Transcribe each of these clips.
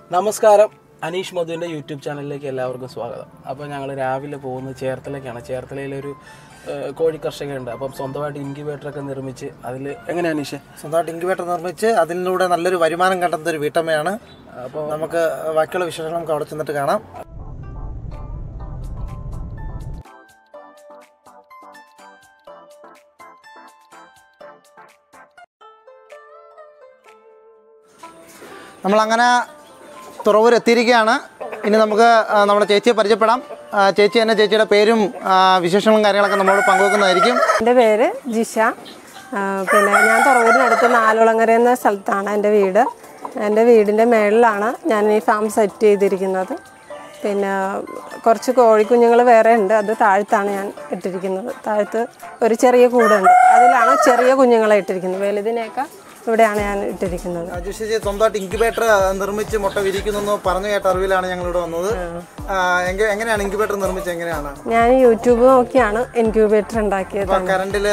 നമസ്കാരം അനീഷ് മധുവിൻ്റെ യൂട്യൂബ് ചാനലിലേക്ക് എല്ലാവർക്കും സ്വാഗതം അപ്പോൾ ഞങ്ങൾ രാവിലെ പോകുന്നത് ചേർത്തലയ്ക്കാണ് ചേർത്തലയിലൊരു ഏഹ്, കോഴി കർഷകരുണ്ട് അപ്പം സ്വന്തമായിട്ട് ഇൻക്യുബേറ്റർ ഒക്കെ നിർമ്മിച്ച് അതിൽ എങ്ങനെയാണ് അനീഷ് സ്വന്തമായിട്ട് ഇൻക്യുബേറ്റർ നിർമ്മിച്ച് അതിലൂടെ നല്ലൊരു വരുമാനം കണ്ടെത്തുന്ന ഒരു വീട്ടമ്മയാണ് അപ്പോൾ നമുക്ക് ബാക്കിയുള്ള വിശേഷങ്ങൾ നമുക്ക് അവിടെ ചെന്നിട്ട് കാണാം നമ്മളങ്ങനെ തുറവൂർ എത്തിയിരിക്കുകയാണ് ഇനി നമുക്ക് ആ, നമ്മുടെ ചേച്ചിയെ പരിചയപ്പെടാം ആ, ചേച്ചി തന്നെ ചേച്ചിയുടെ പേരും ആ, വിശേഷങ്ങളും കാര്യങ്ങളൊക്കെ നമ്മളോട് പങ്കുവെക്കുന്നതായിരിക്കും എൻ്റെ പേര് ജിഷ ആ, പിന്നെ ഞാൻ തുറവൂരിനടുത്ത് നാലുളങ്ങര എന്ന സ്ഥലത്താണ് എൻ്റെ വീട് എൻ്റെ വീടിൻ്റെ മേളിലാണ് ഞാൻ ഈ ഫാം സെറ്റ് ചെയ്തിരിക്കുന്നത് പിന്നെ കുറച്ച് കോഴിക്കുഞ്ഞുങ്ങൾ വേറെ ഉണ്ട് അത് താഴത്താണ് ഞാൻ ഇട്ടിരിക്കുന്നത് താഴത്ത് ഒരു ചെറിയ കൂടുണ്ട് അതിലാണ് ചെറിയ കുഞ്ഞുങ്ങളെ ഇട്ടിരിക്കുന്നത് വലുതിനെയൊക്കെ ഇവിടെയാണ് ഞാൻ ഇട്ടിരിക്കുന്നത് ജിഷ ചേച്ചി സ്വന്തമായിട്ട് ഇൻക്യുബേറ്റർ നിർമ്മിച്ച് മുട്ട വിരിക്കുന്നു പറഞ്ഞു കേട്ട അറിവിലാണ് ഞങ്ങൾ ഇവിടെ വന്നത് ആ, എങ്ക- എങ്ങനെയാണ് ഇൻക്യുബേറ്റർ നിർമ്മിച്ചത് എങ്ങനെയാണ് ഞാൻ യൂട്യൂബ് നോക്കിയാണ് ഇൻക്യൂബേറ്റർ ഉണ്ടാക്കിയത് കറണ്ടില്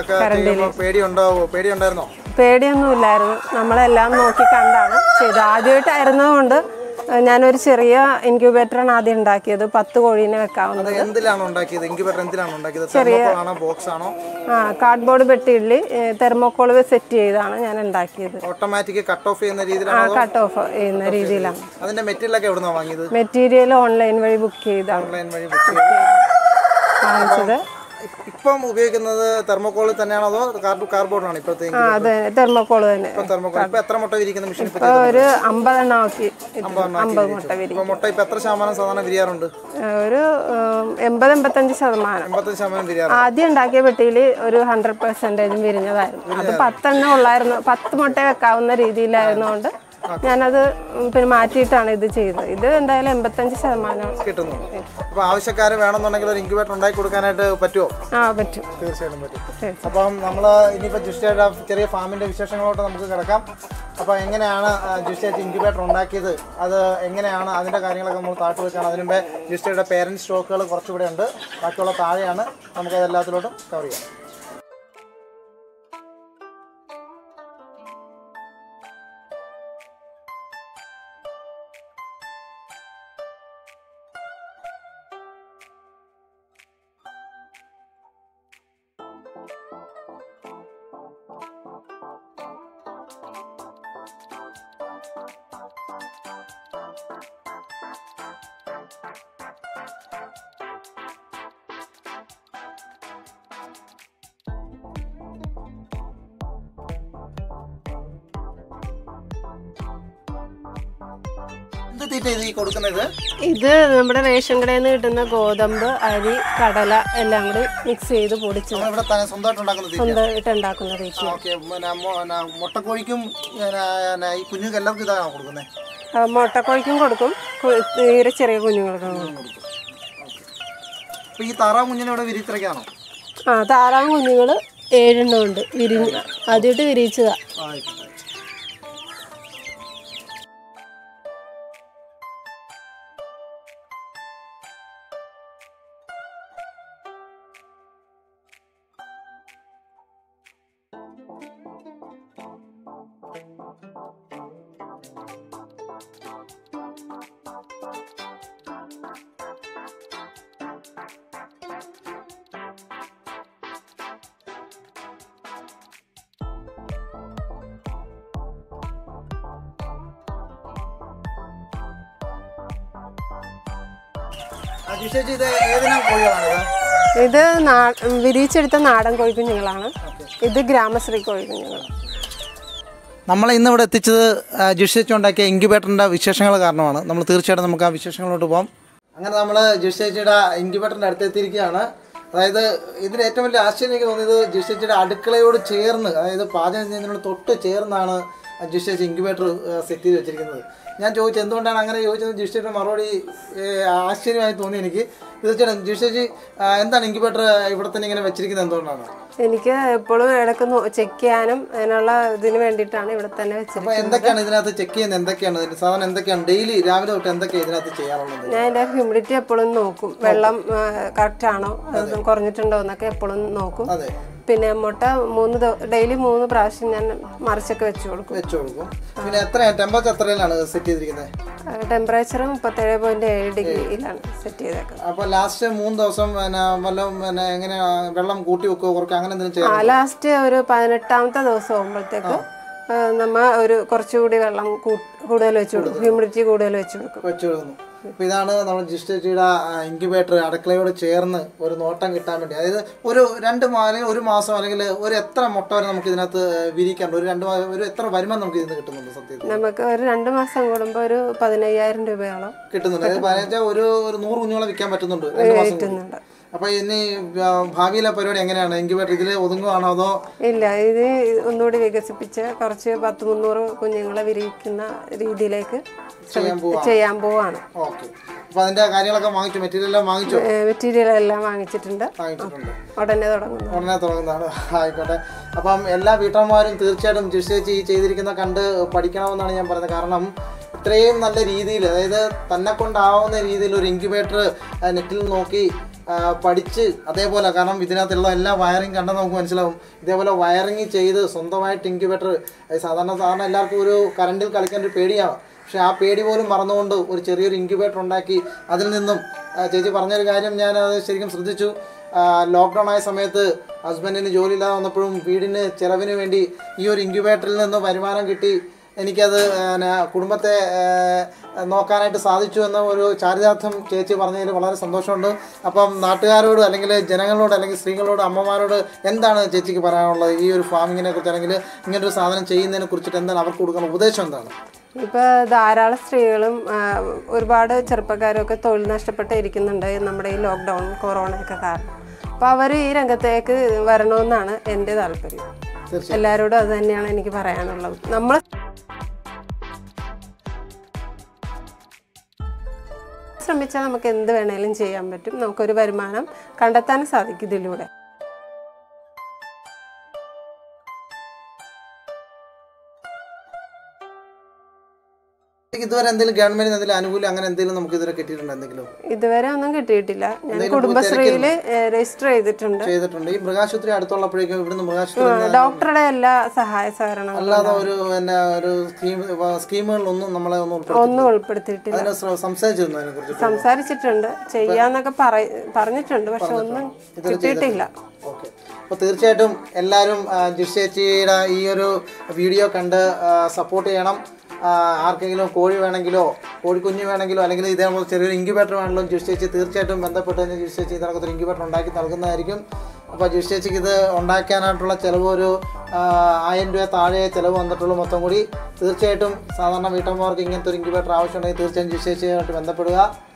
പേടിയുണ്ടാവോ പേടിയുണ്ടായിരുന്നോ പേടിയൊന്നുമില്ലായിരുന്നു നമ്മളെല്ലാം നോക്കി കണ്ടാണ് ചെയ്തത് ആദ്യമായിട്ടായിരുന്നതുകൊണ്ട് ഞാനൊരു ചെറിയ ഇൻക്യൂബേറ്ററാണ് ആദ്യം ഉണ്ടാക്കിയത് പത്ത് കോഴീനെ വെക്കാവുന്നത് അത് എന്തിലാണ് ഉണ്ടാക്കിയത് ഇൻക്യുബേറ്റർ എന്തിലാണ് ഉണ്ടാക്കിയത് തെർമോക്കോൾ ആണോ ബോക്സ് ആണോ ആ കാർഡ്ബോർഡ് പെട്ടിയിൽ തെർമോക്കോൾ സെറ്റ് ചെയ്താണ് ഞാൻ ഉണ്ടാക്കിയത് ഓട്ടോമാറ്റിക് കട്ട് ഓഫ് ചെയ്യുന്ന ആ രീതിയിലാണോ കട്ട് ഓഫ് ചെയ്യുന്ന രീതിയിലാണ് അതിന്റെ മെറ്റീരിയൽ ഒക്കെ എവിടുന്നാ വാങ്ങിയത് മെറ്റീരിയൽ ഓൺലൈൻ വഴി ബുക്ക് ചെയ്താണ് ഓൺലൈൻ വഴി ബുക്ക് ചെയ്ത് വാങ്ങിച്ചത് ഇപ്പ- ഇപ്പം ഉപയോഗിക്കുന്നത് തെർമോക്കോളിൽ തന്നെയാണോ അതോ കാർഡ് കാർബോർഡാണ് ഇപ്പോഴത്തെ ആ അതെ തെർമോക്കോൾ തന്നെ ഇപ്പൊ തെർമോക്കോൾ ഇപ്പൊ എത്ര മുട്ട വിരിക്കുന്ന മെഷീൻ ഇപ്പൊ ഇപ്പൊ ഒരു അമ്പതെണ്ണം ആക്കി ഇട്ടു. അമ്പത് മുട്ട വിരി ഇപ്പൊ മുട്ട ഇപ്പൊ എത്ര ശതമാനം സാധാരണ വിരിയാറുണ്ട് ഒരു ഉം, എൺപത് എൺപത്തഞ്ച് ശതമാനം എൺപത്തഞ്ച് ശതമാനം വിരിയാറുണ്ട് ആദ്യം ഉണ്ടാക്കിയ പെട്ടിയിൽ ഒരു ഹൺഡ്രഡ് പെർസെൻറ്റേജും വിരിഞ്ഞതായിരുന്നു അത് പത്തെണ്ണം ഉള്ളായിരുന്നു പത്ത് മുട്ട വെക്കാവുന്ന രീതിയിലായിരുന്നുകൊണ്ട് ഞാനത് ഉം പിന്നെ മാറ്റിയിട്ടാണ് ഇത് ചെയ്തത് ഇത് എന്തായാലും എൺപത്തഞ്ച് ശതമാനം കിട്ടുന്നു അപ്പൊ ആവശ്യക്കാർ വേണമെന്നുണ്ടെങ്കിൽ ഒരു ഇൻക്യുബേറ്റർ ഉണ്ടാക്കി കൊടുക്കാനായിട്ട് പറ്റുമോ ആ പറ്റും തീർച്ചയായിട്ടും പറ്റും ശരി. അപ്പം നമ്മൾ ഇനിയിപ്പോൾ ജുസ്റ്റയുടെ ചെറിയ ഫാമിന്റെ വിശേഷങ്ങളോട്ട് നമുക്ക് കിടക്കാം അപ്പോൾ എങ്ങനെയാണ് ജുസ്റ്റേറ്റ് ഇൻക്യുബേറ്റർ ഉണ്ടാക്കിയത് അത് എങ്ങനെയാണ് അതിന്റെ കാര്യങ്ങളൊക്കെ നമ്മൾ താട്ട് വെച്ചാണ് അതിന് മുമ്പേ ജുസ്റ്റയുടെ പേരൻറ് സ്റ്റോക്കുകൾ കുറച്ചുകൂടെ ഉണ്ട് ബാക്കിയുള്ള താഴെയാണ് നമുക്ക് അതെല്ലാത്തിലോട്ടും കവർ ചെയ്യാം എന്ത് തീറ്റ ഇത് ഈ കൊടുക്കുന്നത് ഇത് നമ്മുടെ റേഷൻ കടയിൽ നിന്ന് കിട്ടുന്ന ഗോതമ്പ് അരി കടല എല്ലാം കൂടി മിക്സ് ചെയ്ത് പൊടിച്ച് നമ്മൾ ഇവിടെ തന്നെ സ്വന്തമായിട്ട് ഉണ്ടാക്കുന്ന തീറ്റ സ്വന്തമായിട്ട് ഉണ്ടാക്കുന്ന രീതി ഓക്കെ പിന്നെ മൊ- പിന്നെ മുട്ടക്കോഴിക്കും പിന്നെ പിന്നെ ഈ കുഞ്ഞുങ്ങൾക്ക് എല്ലാവർക്കും ഇതാണോ കൊടുക്കുന്നത് ആ, മുട്ടക്കോഴിക്കും കൊടുക്കും കു- തീരെ ചെറിയ കുഞ്ഞുങ്ങൾക്കും കൊടുക്കും അപ്പോൾ ഈ താറാവ് കുഞ്ഞിനെ ഇവിടെ വിരിത്രയ്ക്കാണോ ആ താറാവ് കുഞ്ഞുങ്ങൾ ഏഴെണ്ണം ഉണ്ട് വിരിഞ്ഞ് ആദ്യമായിട്ട് വിരിയിച്ചതാ ആയിക്കോട്ടെ ആ ജിഷേച്ചി ഇത് ഏതിനാ കോഴികളാണിത് ഇത് നാ- വിരിയിച്ചെടുത്ത നാടൻ കോഴിക്കുഞ്ഞുങ്ങളാണ് ഇത് ഗ്രാമശ്രീ കോഴിക്കുഞ്ഞുങ്ങൾ നമ്മളെ ഇന്ന് ഇവിടെ എത്തിച്ചത് ജിഷേച്ചി ഉണ്ടാക്കിയ ഇൻക്യുബേറ്ററിൻ്റെ വിശേഷങ്ങൾ കാരണമാണ് നമ്മൾ തീർച്ചയായിട്ടും നമുക്ക് ആ വിശേഷങ്ങളോട്ട് പോകാം അങ്ങനെ നമ്മൾ ജിഷേച്ചിയുടെ ഇൻക്യുബേറ്ററിൻ്റെ അടുത്ത് എത്തിയിരിക്കുകയാണ് അതായത് ഇതിന് ഏറ്റവും വലിയ ആശ്ചര്യം എനിക്ക് തോന്നിയത് ജിഷേച്ചിയുടെ അടുക്കളയോട് ചേർന്ന് അതായത് പാചകം ചെയ്യുന്നതിനോട് തൊട്ട് ചേർന്നാണ് ജിഷേച്ചി ഇൻക്യുബേറ്റർ സെറ്റ് ചെയ്ത് വെച്ചിരിക്കുന്നത് ഞാൻ ചോദിച്ചു എന്തുകൊണ്ടാണ് അങ്ങനെ ചോദിച്ചത് ജിഷേച്ചിയുടെ മറുപടി ഏഹ്, ആശ്ചര്യമായി തോന്നി എനിക്ക് തീർച്ചയായിട്ടും ജിഷേച്ചി ആ, എന്താണ് ഇൻക്യുബേറ്റർ ഇവിടെ തന്നെ ഇങ്ങനെ വെച്ചിരിക്കുന്നത് എന്തുകൊണ്ടാണ് എനിക്ക് എപ്പോഴും ഇടയ്ക്ക് ചെക്ക് ചെയ്യാനും അതിനുള്ള ഇതിന് വേണ്ടിയിട്ടാണ് ഇവിടെ തന്നെ അപ്പൊ വെച്ചിരിക്കുന്നത് എന്തൊക്കെയാണ് ഇതിനകത്ത് ചെക്ക് ചെയ്യുന്നത് എന്തൊക്കെയാണ് ഇതിന് സാധാരണ എന്തൊക്കെയാണ് ഡെയിലി രാവിലെ തൊട്ട് എന്തൊക്കെയാണ് ഇതിനകത്ത് ചെയ്യാറുള്ളത് ഞാൻ എൻ്റെ ഹ്യൂമിഡിറ്റി എപ്പോഴും നോക്കും വെള്ളം കറക്റ്റ് ആണോ അത് കുറഞ്ഞിട്ടുണ്ടോ എന്നൊക്കെ എപ്പോഴും നോക്കും അതെ പിന്നെ മുട്ട മൂന്ന് ഡെയിലി മൂന്ന് പ്രാവശ്യം ഞാൻ മറിച്ചൊക്കെ വെച്ച് കൊടുക്കും വെച്ച് കൊടുക്കും പിന്നെ എത്ര ടെമ്പറേച്ചർ എത്രയിലാണ് സെറ്റ് ചെയ്തിരിക്കുന്നത് ടെമ്പറേച്ചർ മുപ്പത്തേഴ് പോയിന്റ് ഏഴ് ഡിഗ്രിയിലാണ് സെറ്റ് ചെയ്തേക്കുന്നത് അപ്പോൾ ലാസ്റ്റ് മൂന്ന് ദിവസം പിന്നെ വല്ലതും പിന്നെ എങ്ങനെ വെള്ളം കൂട്ടി വെക്കുകയോ കുറയ്ക്കുക അങ്ങനെ എന്തെങ്കിലും ചെയ്യാം ആ ലാസ്റ്റ് ഒരു പതിനെട്ടാമത്തെ ദിവസം ആകുമ്പോഴത്തേക്ക് നമ്മ ഒരു കുറച്ചുകൂടി വെള്ളം കൂ- കൂടുതൽ വെച്ച് കൊടുക്കും ഹ്യൂമിഡിറ്റി കൂടുതൽ വെച്ച് കൊടുക്കും വെച്ച് കൊടുക്കുന്നു അപ്പോൾ ഇതാണ് നമ്മൾ ജിസ്റ്റേച്ചിയുടെ ഇൻക്യുബേറ്റർ അടുക്കളയോട് ചേർന്ന് ഒരു നോട്ടം കിട്ടാൻ വേണ്ടി അതായത് ഒരു രണ്ട് മാ അല്ലെങ്കിൽ ഒരു മാസം അല്ലെങ്കിൽ ഒരു എത്ര മുട്ട വരെ നമുക്ക് ഇതിനകത്ത് വിരിക്കാണ്ട് ഒരു രണ്ട് മാ- ഒരു എത്ര വരുമാനം നമുക്ക് ഇതിന് കിട്ടുന്നുണ്ട് സത്യത്തിൽ നമുക്ക് ഒരു രണ്ട് മാസം കൂടുമ്പോൾ ഒരു പതിനയ്യായിരം രൂപയോളം കിട്ടുന്നുണ്ട് അതായത് പറഞ്ഞാൽ ഒരു ഒരു നൂറ് കുഞ്ഞുങ്ങളെ വിൽക്കാൻ പറ്റുന്നുണ്ട് രണ്ട് മാസം കൊണ്ട്. കിട്ടുന്നുണ്ട് അപ്പോൾ ഇനി ആ, ഭാവിയിലെ പരിപാടി എങ്ങനെയാണ് ഇൻക്യുബേറ്റർ ഇതിൽ ഒതുങ്ങുവാണോ അതോ ഇല്ല ഇത് ഒന്നുകൂടി വികസിപ്പിച്ച് കുറച്ച് പത്ത് മുന്നൂറ് കുഞ്ഞുങ്ങളെ വിരിയിക്കുന്ന രീതിയിലേക്ക് ചെയ്യാൻ പോവാ ചെയ്യാൻ പോവാണ് ഓക്കെ അപ്പോൾ അതിൻ്റെ കാര്യങ്ങളൊക്കെ വാങ്ങിച്ചു മെറ്റീരിയൽ എല്ലാം വാങ്ങിച്ചോ മെറ്റീരിയൽ എല്ലാം വാങ്ങിച്ചിട്ടുണ്ട് വാങ്ങിച്ചിട്ടുണ്ട് ഉടനെ തുടങ്ങുന്നു ഉടനെ തുടങ്ങുന്നതാണ് ആയിക്കോട്ടെ അപ്പം എല്ലാ വീട്ടമ്മമാരും തീർച്ചയായിട്ടും ജിഷേച്ചി ഈ ചെയ്തിരിക്കുന്ന കണ്ട് പഠിക്കണമെന്നാണ് ഞാൻ പറയുന്നത് കാരണം ഇത്രയും നല്ല രീതിയിൽ അതായത് തന്നെ കൊണ്ടാവുന്ന രീതിയിൽ ഒരു ഇൻക്യുബേറ്റർ നെറ്റിൽ നോക്കി ആ, പഠിച്ച് അതേപോലെ കാരണം ഇതിനകത്തുള്ള എല്ലാ വയറിങ് കണ്ടാൽ നമുക്ക് മനസ്സിലാവും ഇതേപോലെ വയറിങ് ചെയ്ത് സ്വന്തമായിട്ട് ഇൻക്യുബേറ്റർ സാധാരണ സാധാരണ എല്ലാവർക്കും ഒരു കറണ്ടിൽ കളിക്കാൻ ഒരു പേടിയാവും പക്ഷെ ആ പേടി പോലും മറന്നുകൊണ്ട് ഒരു ചെറിയൊരു ഇൻക്യുബേറ്റർ ഉണ്ടാക്കി അതിൽ നിന്നും ആ, ചേച്ചി പറഞ്ഞൊരു കാര്യം ഞാൻ അത് ശരിക്കും ശ്രദ്ധിച്ചു ലോക്ക്ഡൗൺ ആയ സമയത്ത് ഹസ്ബൻഡിന് ജോലിയില്ലാതെ വന്നപ്പോഴും വീടിന് ചിലവിന് വേണ്ടി ഈ ഒരു ഇൻക്യുബേറ്ററിൽ നിന്ന് വരുമാനം കിട്ടി എനിക്കത് പിന്നെ കുടുംബത്തെ ആ, നോക്കാനായിട്ട് സാധിച്ചു എന്ന ഒരു ചാരിതാർത്ഥ്യം ചേച്ചി പറഞ്ഞതിൽ വളരെ സന്തോഷമുണ്ട് അപ്പം നാട്ടുകാരോട് അല്ലെങ്കിൽ ജനങ്ങളോട് അല്ലെങ്കിൽ സ്ത്രീകളോട് അമ്മമാരോട് എന്താണ് ചേച്ചിക്ക് പറയാനുള്ളത് ഈ ഒരു ഫാമിങ്ങിനെ കുറിച്ച് അല്ലെങ്കിൽ ഇങ്ങനൊരു സാധനം ചെയ്യുന്നതിനെ കുറിച്ചിട്ട് എന്താണ് അവർക്ക് കൊടുക്കുന്ന ഉപദേശം എന്താണ് ഇപ്പൊ ധാരാളം സ്ത്രീകളും ആ, ഒരുപാട് ചെറുപ്പക്കാരൊക്കെ തൊഴിൽ നഷ്ടപ്പെട്ട് ഇരിക്കുന്നുണ്ട് നമ്മുടെ ഈ ലോക്ക്ഡൗൺ കൊറോണയൊക്കെ കാരണം അപ്പോൾ അവർ ഈ രംഗത്തേക്ക് വരണമെന്നാണ് എൻ്റെ താല്പര്യം തീർച്ചയായും എല്ലാവരോടും അത് തന്നെയാണ് എനിക്ക് പറയാനുള്ളത് നമ്മൾ ശ്രമിച്ചാൽ നമുക്ക് എന്ത് വേണേലും ചെയ്യാൻ പറ്റും നമുക്കൊരു വരുമാനം കണ്ടെത്താൻ സാധിക്കും ഇതിലൂടെ ഇതുവരെ എന്തെങ്കിലും ഗവൺമെന്റിന് എന്തെങ്കിലും ആനുകൂല്യം അങ്ങനെ എന്തെങ്കിലും നമുക്ക് ഇതുവരെ കിട്ടിയിട്ടുണ്ടോ എന്തെങ്കിലും ഇതുവരെ ഒന്നും കിട്ടിയിട്ടില്ല ഞാൻ കുടുംബശ്രീയിൽ രജിസ്റ്റർ ചെയ്തിട്ടുണ്ട് ചെയ്തിട്ടുണ്ട് ഈ മൃഗാശുപത്രി അടുത്തുള്ളപ്പോഴേക്കും ഇവിടുന്ന് മൃഗാശുപത്രി ഡോക്ടറുടെ എല്ലാ സഹായ സഹകരണങ്ങളും അല്ലാതെ ഒരു പിന്നെ ഒരു സ്കീം സ്കീമുകളിലൊന്നും നമ്മളെ ഒന്നും ഉൾപ്പെടുത്തി ഒന്നും ഉൾപ്പെടുത്തിയിട്ടില്ല അതിനെ ശ്ര- സംസാരിച്ചിരുന്നു അതിനെ കുറിച്ച് സംസാരിച്ചിട്ടുണ്ട് ചെയ്യാന്നൊക്കെ പറ- പറഞ്ഞിട്ടുണ്ട് പക്ഷെ ഒന്നും കിട്ടിയിട്ടില്ല ഓക്കെ അപ്പോൾ തീർച്ചയായിട്ടും എല്ലാവരും ആ, ജിഷ് ചേച്ചിയുടെ ഈ ഒരു വീഡിയോ കണ്ട് സപ്പോർട്ട് ചെയ്യണം ആ, ആർക്കെങ്കിലും കോഴി വേണമെങ്കിലോ കോഴിക്കുഞ്ഞ് വേണമെങ്കിലോ അല്ലെങ്കിൽ ഇതേപോലെ ചെറിയൊരു ഇൻക്യുബേറ്റർ വേണമെങ്കിലും ജിഷ് ചേച്ചി തീർച്ചയായിട്ടും ബന്ധപ്പെട്ട് തന്നെ ജിഷ് ചേച്ചി ഇതിനകത്തൊരു ഇൻക്യുബേറ്റർ ഉണ്ടാക്കി നൽകുന്നതായിരിക്കും അപ്പോൾ ജിഷ് ചേച്ചിക്ക് ഇത് ഉണ്ടാക്കാനായിട്ടുള്ള ചിലവ് ഒരു ആ, ആയിരം രൂപ താഴെ ചിലവ് വന്നിട്ടുള്ളൂ മൊത്തം കൂടി തീർച്ചയായിട്ടും സാധാരണ വീട്ടമ്മമാർക്ക് ഇങ്ങനത്തെ ഒരു ഇൻക്യുബേറ്റർ ആവശ്യമുണ്ടെങ്കിൽ തീർച്ചയായും ജിഷ് ചേച്ചിയായിട്ട് ബന്ധപ്പെടുക